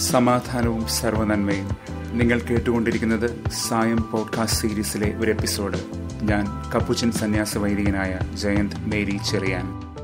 സമാധാനവും സർവനന്മയും നിങ്ങൾ കേട്ടുകൊണ്ടിരിക്കുന്നത് സായം പോഡ്കാസ്റ്റ് സീരീസിലെ ഒരു എപ്പിസോഡ് ഞാൻ കപ്പുച്ചൻ സന്യാസ വൈദികനായ ജയന്ത് മേരി ചെറിയാൻ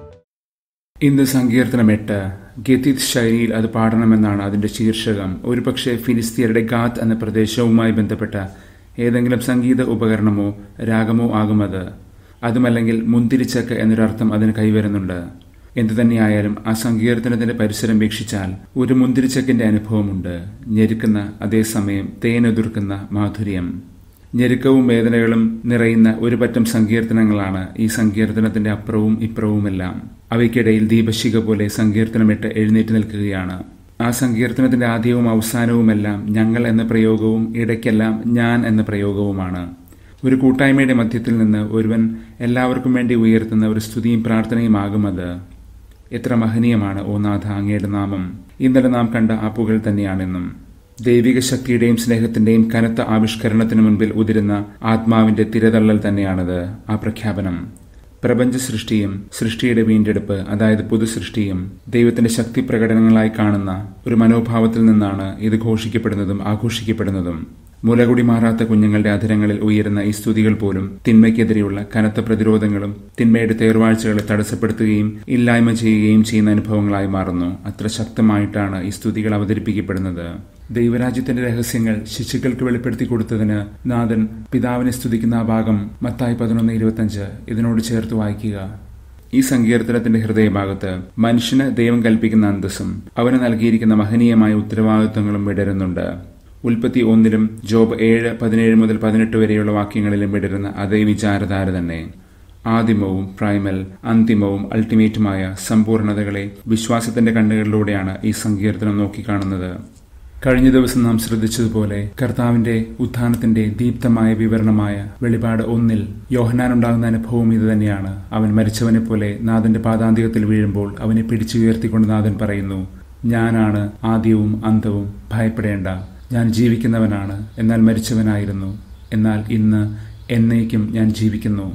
ഇന്ന് സങ്കീർത്തനം എട്ട് ഗതിത് ശൈലിയിൽ അത് പാടണമെന്നാണ് അതിന്റെ ശീർഷകം ഒരുപക്ഷെ ഫിലിസ്തീയരുടെ ഗാത്ത് എന്ന പ്രദേശവുമായി ബന്ധപ്പെട്ട ഏതെങ്കിലും സംഗീത ഉപകരണമോ രാഗമോ ആകുമത് അതുമല്ലെങ്കിൽ മുന്തിരിച്ചക്ക് എന്നൊരർത്ഥം അതിന് കൈവരുന്നുണ്ട് എന്തുതന്നെയായാലും ആ സങ്കീർത്തനത്തിന്റെ പരിസരം വീക്ഷിച്ചാൽ ഒരു മുന്തിരിച്ചക്കിന്റെ അനുഭവമുണ്ട് ഞെരുക്കുന്ന അതേസമയം തേനൊതുർക്കുന്ന മാധുര്യം ഞെരുക്കവും വേദനകളും നിറയുന്ന ഒരു പറ്റം സങ്കീർത്തനങ്ങളാണ് ഈ സങ്കീർത്തനത്തിന്റെ അപ്പുറവും ഇപ്പുറവുമെല്ലാം അവയ്ക്കിടയിൽ ദീപശിക പോലെ സങ്കീർത്തനമിട്ട് എഴുന്നേറ്റ് നിൽക്കുകയാണ് ആ സങ്കീർത്തനത്തിന്റെ ആദ്യവും അവസാനവുമെല്ലാം ഞങ്ങൾ എന്ന പ്രയോഗവും ഇടയ്ക്കെല്ലാം ഞാൻ എന്ന പ്രയോഗവുമാണ് ഒരു കൂട്ടായ്മയുടെ മധ്യത്തിൽ നിന്ന് ഒരുവൻ എല്ലാവർക്കും വേണ്ടി ഉയർത്തുന്ന ഒരു സ്തുതിയും പ്രാർത്ഥനയും അത് എത്ര മഹനീയമാണ് ഓ നാഥ അങ്ങയുടെ നാമം ഇന്നലെ നാം കണ്ട ആ പുകൾ തന്നെയാണെന്നും ദൈവിക ശക്തിയുടെയും സ്നേഹത്തിന്റെയും കനത്ത ആവിഷ്കരണത്തിന് മുൻപിൽ ഉതിരുന്ന ആത്മാവിന്റെ തിരതള്ളൽ തന്നെയാണത് ആ പ്രഖ്യാപനം പ്രപഞ്ച സൃഷ്ടിയും സൃഷ്ടിയുടെ വീണ്ടെടുപ്പ് അതായത് പുതുസൃഷ്ടിയും ദൈവത്തിന്റെ ശക്തി പ്രകടനങ്ങളായി കാണുന്ന ഒരു മനോഭാവത്തിൽ നിന്നാണ് ഇത് ഘോഷിക്കപ്പെടുന്നതും ആഘോഷിക്കപ്പെടുന്നതും മുലകുടി മാറാത്ത കുഞ്ഞുങ്ങളുടെ അധരങ്ങളിൽ ഉയരുന്ന ഈ സ്തുതികൾ പോലും തിന്മയ്ക്കെതിരെയുള്ള കനത്ത പ്രതിരോധങ്ങളും തിന്മയുടെ തേർവാഴ്ചകളെ തടസ്സപ്പെടുത്തുകയും ഇല്ലായ്മ ചെയ്യുകയും ചെയ്യുന്ന അനുഭവങ്ങളായി മാറുന്നു അത്ര ശക്തമായിട്ടാണ് ഈ സ്തുതികൾ അവതരിപ്പിക്കപ്പെടുന്നത് ദൈവരാജ്യത്തിന്റെ രഹസ്യങ്ങൾ ശിശുക്കൾക്ക് വെളിപ്പെടുത്തി കൊടുത്തതിന് നാഥൻ പിതാവിനെ സ്തുതിക്കുന്ന ആ ഭാഗം മത്തായി പതിനൊന്ന് ഇരുപത്തിയഞ്ച് ഇതിനോട് ചേർത്ത് വായിക്കുക ഈ സങ്കീർത്തനത്തിന്റെ ഹൃദയഭാഗത്ത് മനുഷ്യന് ദൈവം കൽപ്പിക്കുന്ന അന്തസ്സും അവന് നൽകിയിരിക്കുന്ന മഹനീയമായ ഉത്തരവാദിത്വങ്ങളും വിടരുന്നുണ്ട് ഉൽപ്പത്തി ഒന്നിലും ജോബ് ഏഴ് പതിനേഴ് മുതൽ പതിനെട്ട് വരെയുള്ള വാക്യങ്ങളിലും വിടരുന്ന അതേ വിചാരധാര തന്നെ ആദിമവും പ്രൈമൽ അന്തിമവും അൾട്ടിമേറ്റുമായ സമ്പൂർണതകളെ വിശ്വാസത്തിന്റെ കണ്ണുകളിലൂടെയാണ് ഈ സങ്കീർത്തനം നോക്കിക്കാണുന്നത് കഴിഞ്ഞ ദിവസം നാം ശ്രദ്ധിച്ചതുപോലെ കർത്താവിന്റെ ഉത്ഥാനത്തിന്റെ ദീപ്തമായ വിവരണമായ വെളിപാട് ഒന്നിൽ യോഹനാനുണ്ടാകുന്ന അനുഭവം ഇത് തന്നെയാണ് അവൻ മരിച്ചവനെ പോലെ നാഥന്റെ പാതാന്തികത്തിൽ വീഴുമ്പോൾ അവനെ പിടിച്ചുയർത്തിക്കൊണ്ട് നാഥൻ പറയുന്നു ഞാനാണ് ആദ്യവും അന്തവും ഭയപ്പെടേണ്ട ഞാൻ ജീവിക്കുന്നവനാണ് എന്നാൽ മരിച്ചവനായിരുന്നു എന്നാൽ ഇന്ന് എന്നേക്കും ഞാൻ ജീവിക്കുന്നു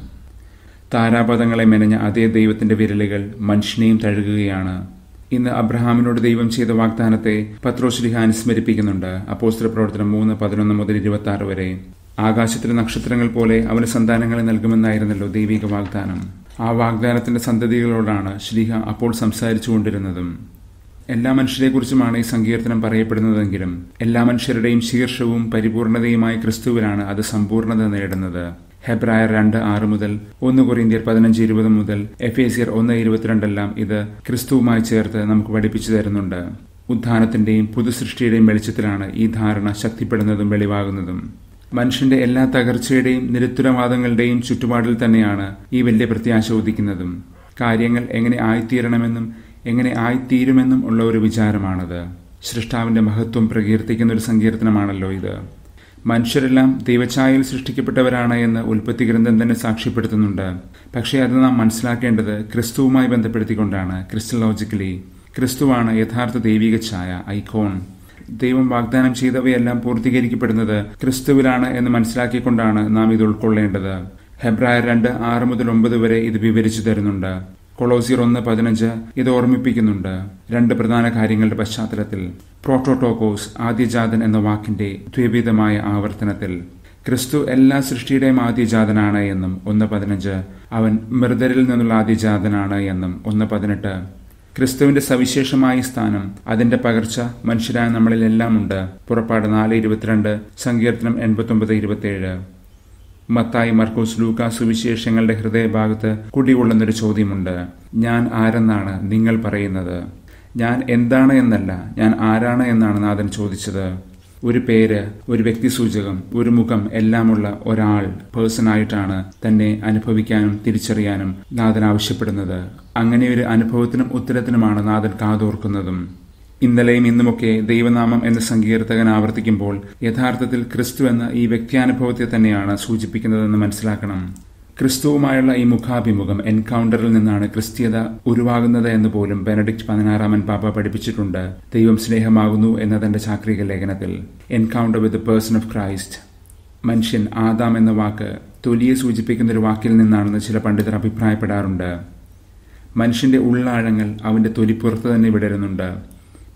താരാപഥങ്ങളെ മെനഞ്ഞ അതേ ദൈവത്തിന്റെ വിരലുകൾ മനുഷ്യനെയും തഴുകുകയാണ് ഇന്ന് അബ്രഹാമിനോട് ദൈവം ചെയ്ത വാഗ്ദാനത്തെ പത്രോശ്ലിഹ അനുസ്മരിപ്പിക്കുന്നുണ്ട് അപ്പോസ്ത്ര പ്രവർത്തനം മൂന്ന് പതിനൊന്ന് മുതൽ ഇരുപത്തി ആറ് വരെ ആകാശത്തിലെ നക്ഷത്രങ്ങൾ പോലെ അവന് സന്താനങ്ങളെ നൽകുമെന്നായിരുന്നല്ലോ ദൈവിക വാഗ്ദാനം ആ വാഗ്ദാനത്തിന്റെ സന്തതികളോടാണ് ശ്രീഹ അപ്പോൾ സംസാരിച്ചുകൊണ്ടിരുന്നതും എല്ലാ മനുഷ്യരെക്കുറിച്ചുമാണ് ഈ സങ്കീർത്തനം പറയപ്പെടുന്നതെങ്കിലും എല്ലാ മനുഷ്യരുടെയും ശീർഷവും പരിപൂർണതയുമായ ക്രിസ്തുവിലാണ് അത് സമ്പൂർണത നേടുന്നത് ഹെബ്രായർ രണ്ട് ആറ് മുതൽ ഒന്ന് കൊറിന്ത്യർ പതിനഞ്ച് ഇരുപത് മുതൽ എഫ് എസിയർ ഒന്ന് ഇരുപത്തിരണ്ടെല്ലാം ഇത് ക്രിസ്തുവുമായി ചേർത്ത് നമുക്ക് പഠിപ്പിച്ചു തരുന്നുണ്ട് ഉത്ഥാനത്തിന്റെയും പുതുസൃഷ്ടിയുടെയും വെളിച്ചത്തിലാണ് ഈ ധാരണ ശക്തിപ്പെടുന്നതും വെളിവാകുന്നതും മനുഷ്യന്റെ എല്ലാ തകർച്ചയുടെയും നിരുത്തരവാദങ്ങളുടെയും ചുറ്റുപാടിൽ തന്നെയാണ് ഈ വലിയ പ്രത്യാശ ഉദിക്കുന്നതും കാര്യങ്ങൾ എങ്ങനെ ആയിത്തീരണമെന്നും എങ്ങനെ ആയിത്തീരുമെന്നും ഉള്ള ഒരു വിചാരമാണത് സൃഷ്ടാവിന്റെ മഹത്വം പ്രകീർത്തിക്കുന്ന ഒരു സങ്കീർത്തനമാണല്ലോ ഇത് മനുഷ്യരെല്ലാം ദൈവഛായയിൽ സൃഷ്ടിക്കപ്പെട്ടവരാണ് എന്ന് ഉൽപ്പത്തി ഗ്രന്ഥം തന്നെ സാക്ഷ്യപ്പെടുത്തുന്നുണ്ട് പക്ഷേ അത് നാം മനസ്സിലാക്കേണ്ടത് ക്രിസ്തുവുമായി ബന്ധപ്പെടുത്തിക്കൊണ്ടാണ് ക്രിസ്റ്റലോജിക്കലി ക്രിസ്തുവാണ് യഥാർത്ഥ ദൈവിക ഛായ ഐക്കോൺ ദൈവം വാഗ്ദാനം ചെയ്തവയെല്ലാം പൂർത്തീകരിക്കപ്പെടുന്നത് ക്രിസ്തുവിലാണ് എന്ന് മനസ്സിലാക്കിക്കൊണ്ടാണ് നാം ഇത് ഉൾക്കൊള്ളേണ്ടത് ഹെബ്രായർ രണ്ട് ആറ് മുതൽ ഒമ്പത് വരെ ഇത് വിവരിച്ചു തരുന്നുണ്ട് കൊളോസിയർ ഒന്ന് പതിനഞ്ച് ഇത് ഓർമ്മിപ്പിക്കുന്നുണ്ട് രണ്ട് പ്രധാന കാര്യങ്ങളുടെ പശ്ചാത്തലത്തിൽ പ്രോട്ടോട്ടോക്കോസ് ആദ്യജാതൻ എന്ന വാക്കിന്റെ ദ്വിവിധമായ ആവർത്തനത്തിൽ ക്രിസ്തു എല്ലാ സൃഷ്ടിയുടെയും ആദ്യജാതനാണ് എന്നും ഒന്ന് പതിനഞ്ച് അവൻ മൃതരിൽ നിന്നുള്ള ആദ്യജാതനാണ് എന്നും ഒന്ന് പതിനെട്ട് ക്രിസ്തുവിന്റെ സവിശേഷമായ സ്ഥാനം അതിന്റെ പകർച്ച മനുഷ്യരായ നമ്മളിലെല്ലാം ഉണ്ട് പുറപ്പാട് നാല് ഇരുപത്തിരണ്ട് സങ്കീർത്തനം എൺപത്തൊമ്പത് ഇരുപത്തിയേഴ് മത്തായി മർക്കോസ് ലൂക്ക സുവിശേഷങ്ങളുടെ ഹൃദയഭാഗത്ത് കുടികൊള്ളുന്നൊരു ചോദ്യമുണ്ട് ഞാൻ ആരെന്നാണ് നിങ്ങൾ പറയുന്നത് ഞാൻ എന്താണ് എന്നല്ല ഞാൻ ആരാണ് എന്നാണ് നാഥൻ ചോദിച്ചത് ഒരു പേര് ഒരു വ്യക്തിസൂചകം ഒരു മുഖം എല്ലാമുള്ള ഒരാൾ പേഴ്സണായിട്ടാണ് തന്നെ അനുഭവിക്കാനും തിരിച്ചറിയാനും നാഥൻ ആവശ്യപ്പെടുന്നത് അങ്ങനെ ഒരു അനുഭവത്തിനും ഉത്തരത്തിനുമാണ് നാഥൻ കാതോർക്കുന്നതും ഇന്നലെയും ഇന്നുമൊക്കെ ദൈവനാമം എന്ന സങ്കീർത്തകൻ ആവർത്തിക്കുമ്പോൾ യഥാർത്ഥത്തിൽ ക്രിസ്തു എന്ന ഈ വ്യക്തിയാനുഭവത്തെ തന്നെയാണ് സൂചിപ്പിക്കുന്നതെന്ന് മനസ്സിലാക്കണം ക്രിസ്തുവുമായുള്ള ഈ മുഖാഭിമുഖം എൻകൗണ്ടറിൽ നിന്നാണ് ക്രിസ്തീയത ഉരുവാകുന്നത് എന്ന് പോലും ബെനഡിക്ട് പതിനാറാമൻ പാപ്പ പഠിപ്പിച്ചിട്ടുണ്ട് ദൈവം സ്നേഹമാകുന്നു എന്നതിന്റെ ചാക്രിക ലേഖനത്തിൽ encounter with the person of Christ മനുഷ്യൻ ആദാം എന്ന വാക്ക് തൊലിയെ സൂചിപ്പിക്കുന്ന ഒരു വാക്കിൽ നിന്നാണെന്ന് ചില പണ്ഡിതർ അഭിപ്രായപ്പെടാറുണ്ട് മനുഷ്യന്റെ ഉള്ളാഴങ്ങൾ അവന്റെ തൊലിപ്പുറത്ത് തന്നെ വിടരുന്നുണ്ട്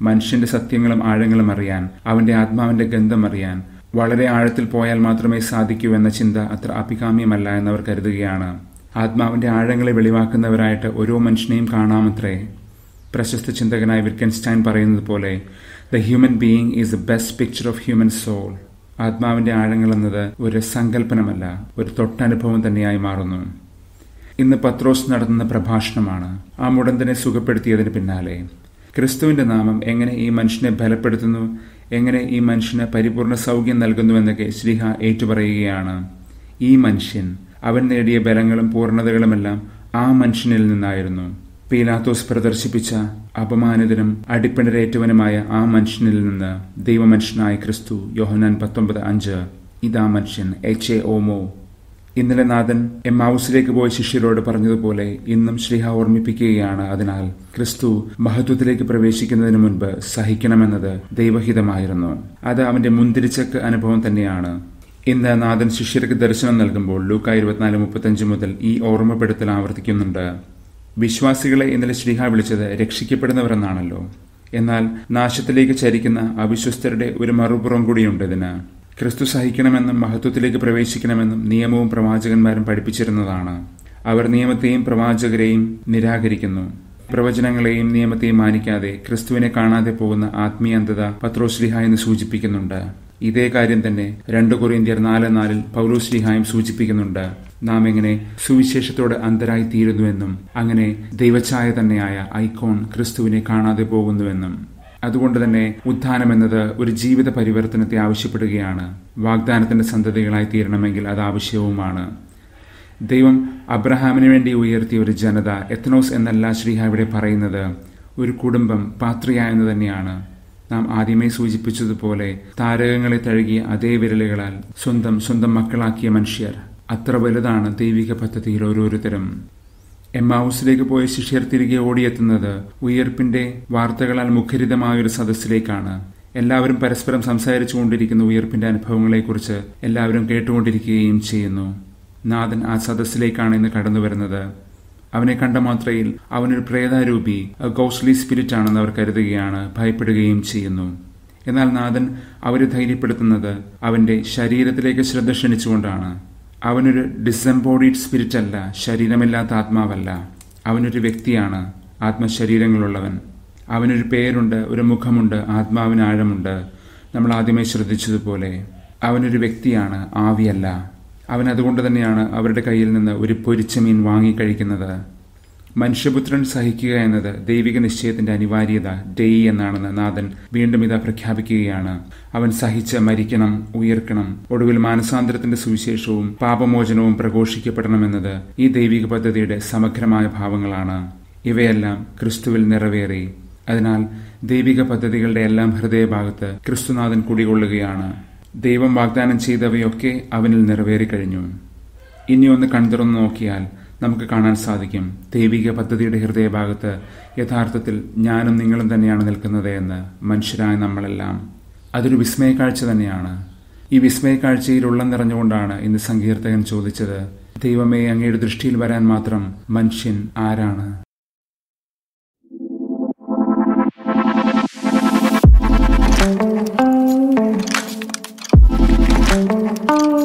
മനുഷ്യന്റെ സത്യങ്ങളും ആഴങ്ങളും അറിയാൻ അവന്റെ ആത്മാവിന്റെ ഗന്ധം അറിയാൻ വളരെ ആഴത്തിൽ പോയാൽ മാത്രമേ സാധിക്കൂ എന്ന ചിന്ത അത്ര അഭികാമ്യമല്ല എന്നവർ കരുതുകയാണ് ആത്മാവിന്റെ ആഴങ്ങളെ വെളിവാക്കുന്നവരായിട്ട് ഓരോ മനുഷ്യനെയും കാണാമത്രേ പ്രശസ്ത ചിന്തകനായ വിറ്റ്കൻസ്റ്റൈൻ പറയുന്നത് പോലെ the human being is the best picture of human soul ആത്മാവിന്റെ ആഴങ്ങൾ എന്നത് ഒരു സങ്കല്പനമല്ല ഒരു തൊട്ടനുഭവം തന്നെയായി മാറുന്നു ഇന്ന് പത്രോസ് നടത്തുന്ന പ്രഭാഷണമാണ് ആ മുടന്തനെ സുഖപ്പെടുത്തിയതിന് പിന്നാലെ ക്രിസ്തുവിന്റെ നാമം എങ്ങനെ ഈ മനുഷ്യനെ ബലപ്പെടുത്തുന്നു എങ്ങനെ ഈ മനുഷ്യന് പരിപൂർണ സൗഖ്യം നൽകുന്നുവെന്നൊക്കെ ശ്രീഹ ഏറ്റുപറയുകയാണ് ഈ മനുഷ്യൻ അവൻ നേടിയ ബലങ്ങളും പൂർണ്ണതകളുമെല്ലാം ആ മനുഷ്യനിൽ നിന്നായിരുന്നു പീലാത്തോസ് പ്രദർശിപ്പിച്ച അപമാനിതനും അടിപ്പിണരേറ്റവനുമായ ആ മനുഷ്യനിൽ നിന്ന് ദൈവമനുഷ്യനായ ക്രിസ്തു യോഹനാൻ പത്തൊമ്പത് അഞ്ച് ഇതാ മനുഷ്യൻ എച്ച് എ ഓമോ ഇന്നലെ നാഥൻ എം ഹൗസിലേക്ക് പോയ ശിഷ്യരോട് പറഞ്ഞതുപോലെ ഇന്നും ശ്രീഹ ഓർമ്മിപ്പിക്കുകയാണ് അതിനാൽ ക്രിസ്തു മഹത്വത്തിലേക്ക് പ്രവേശിക്കുന്നതിന് മുൻപ് സഹിക്കണമെന്നത് ദൈവഹിതമായിരുന്നു അത് അവന്റെ മുന്തിരിച്ചക്ക് അനുഭവം തന്നെയാണ് ഇന്ന് നാഥൻ ശിഷ്യർക്ക് ദർശനം നൽകുമ്പോൾ ലൂക്ക ഇരുപത്തിനാല് മുപ്പത്തഞ്ച് മുതൽ ഈ ഓർമ്മപ്പെടുത്തൽ ആവർത്തിക്കുന്നുണ്ട് വിശ്വാസികളെ ഇന്നലെ ശ്രീഹ വിളിച്ചത് രക്ഷിക്കപ്പെടുന്നവരെന്നാണല്ലോ എന്നാൽ നാശത്തിലേക്ക് ചരിക്കുന്ന അവിശ്വസ്തരുടെ ഒരു മറുപുറം കൂടിയുണ്ട് ഇതിന് ക്രിസ്തു സഹിക്കണമെന്നും മഹത്വത്തിലേക്ക് പ്രവേശിക്കണമെന്നും നിയമവും പ്രവാചകന്മാരും പഠിപ്പിച്ചിരുന്നതാണ് അവർ നിയമത്തെയും പ്രവാചകരെയും നിരാകരിക്കുന്നു പ്രവചനങ്ങളെയും നിയമത്തെയും മാനിക്കാതെ ക്രിസ്തുവിനെ കാണാതെ പോകുന്ന ആത്മീയന്തത പത്രോശ്രീഹ എന്ന് സൂചിപ്പിക്കുന്നുണ്ട് ഇതേ കാര്യം തന്നെ രണ്ടു കൊറിയന്ത്യർ നാല് നാലിൽ പൗലോശ്രീഹായും സൂചിപ്പിക്കുന്നുണ്ട് നാം എങ്ങനെ സുവിശേഷത്തോട് അന്തരായി തീരുന്നുവെന്നും അങ്ങനെ ദൈവഛായ തന്നെയായ ഐക്കോൺ ക്രിസ്തുവിനെ കാണാതെ പോകുന്നുവെന്നും അതുകൊണ്ട് തന്നെ ഉത്ഥാനം എന്നത് ഒരു ജീവിത പരിവർത്തനത്തെ ആവശ്യപ്പെടുകയാണ് വാഗ്ദാനത്തിന്റെ സന്തതികളായി തീരണമെങ്കിൽ അത് ആവശ്യവുമാണ് ദൈവം അബ്രഹാമിന് വേണ്ടി ഉയർത്തിയ ഒരു ജനത എത്നോസ് എന്നല്ല ശ്രീഹ ഇവിടെ പറയുന്നത് ഒരു കുടുംബം പാത്രിയ എന്ന് തന്നെയാണ് നാം ആദ്യമേ സൂചിപ്പിച്ചതുപോലെ താരകങ്ങളെ തഴുകിയ അതേ വിരലുകളാൽ സ്വന്തം സ്വന്തം മക്കളാക്കിയ മനുഷ്യർ അത്ര വലുതാണ് ദൈവിക പദ്ധതിയിൽ ഓരോരുത്തരും എമ്മാവൂസിലേക്ക് പോയ ശിഷ്യർ തിരികെ ഓടിയെത്തുന്നത് ഉയർപ്പിന്റെ വാർത്തകളാൽ മുഖരിതമായ ഒരു സദസ്സിലേക്കാണ് എല്ലാവരും പരസ്പരം സംസാരിച്ചു കൊണ്ടിരിക്കുന്ന ഉയർപ്പിന്റെ അനുഭവങ്ങളെക്കുറിച്ച് എല്ലാവരും കേട്ടുകൊണ്ടിരിക്കുകയും ചെയ്യുന്നു നാഥൻ ആ സദസ്സിലേക്കാണ് ഇന്ന് കടന്നു വരുന്നത് അവനെ കണ്ട മാത്രയിൽ അവനൊരു പ്രേതാരൂപി ഗോസ്ലി സ്പിരിറ്റ് ആണെന്ന് അവർ കരുതുകയാണ് ഭയപ്പെടുകയും ചെയ്യുന്നു എന്നാൽ നാഥൻ അവരെ ധൈര്യപ്പെടുത്തുന്നത് അവന്റെ ശരീരത്തിലേക്ക് ശ്രദ്ധ ക്ഷണിച്ചുകൊണ്ടാണ് അവനൊരു ഡിസംബോഡീഡ് സ്പിരിറ്റ് അല്ല ശരീരമില്ലാത്ത ആത്മാവല്ല അവനൊരു വ്യക്തിയാണ് ആത്മശരീരങ്ങളുള്ളവൻ അവനൊരു പേരുണ്ട് ഒരു മുഖമുണ്ട് ആത്മാവിന് ആഴമുണ്ട് നമ്മൾ ആദ്യമേ ശ്രദ്ധിച്ചതുപോലെ അവനൊരു വ്യക്തിയാണ് ആവിയല്ല അവൻ അതുകൊണ്ട് തന്നെയാണ് അവരുടെ കയ്യിൽ നിന്ന് ഒരു പൊരിച്ച മീൻ വാങ്ങിക്കഴിക്കുന്നത് മനുഷ്യപുത്രൻ സഹിക്കുക എന്നത് ദൈവിക നിശ്ചയത്തിന്റെ അനിവാര്യത ഡെയ് എന്നാണെന്ന് നാഥൻ വീണ്ടും ഇതാ പ്രഖ്യാപിക്കുകയാണ് അവൻ സഹിച്ച് മരിക്കണം ഉയർക്കണം ഒടുവിൽ മാനസാന്തരത്തിന്റെ സുവിശേഷവും പാപമോചനവും പ്രഘോഷിക്കപ്പെടണമെന്നത് ഈ ദൈവിക പദ്ധതിയുടെ സമഗ്രമായ ഭാവങ്ങളാണ് ഇവയെല്ലാം ക്രിസ്തുവിൽ നിറവേറി അതിനാൽ ദൈവിക പദ്ധതികളുടെ എല്ലാം ഹൃദയഭാഗത്ത് ക്രിസ്തുനാഥൻ കുടികൊള്ളുകയാണ് ദൈവം വാഗ്ദാനം ചെയ്തവയൊക്കെ അവനിൽ നിറവേറിക്കഴിഞ്ഞു ഇനി ഒന്ന് കൺതുറന്നു നോക്കിയാൽ നമുക്ക് കാണാൻ സാധിക്കും ദൈവിക പദ്ധതിയുടെ ഹൃദയഭാഗത്ത് യഥാർത്ഥത്തിൽ ഞാനും നിങ്ങളും തന്നെയാണ് നിൽക്കുന്നത് എന്ന് മനുഷ്യരായ നമ്മളെല്ലാം അതൊരു വിസ്മയക്കാഴ്ച തന്നെയാണ് ഈ വിസ്മയക്കാഴ്ചയിൽ ഉള്ളം നിറഞ്ഞുകൊണ്ടാണ് ഇന്ന് സങ്കീർത്തകൻ ചോദിച്ചത് ദൈവമേ അങ്ങയുടെ ദൃഷ്ടിയിൽ വരാൻ മാത്രം മനുഷ്യൻ ആരാണ് thank you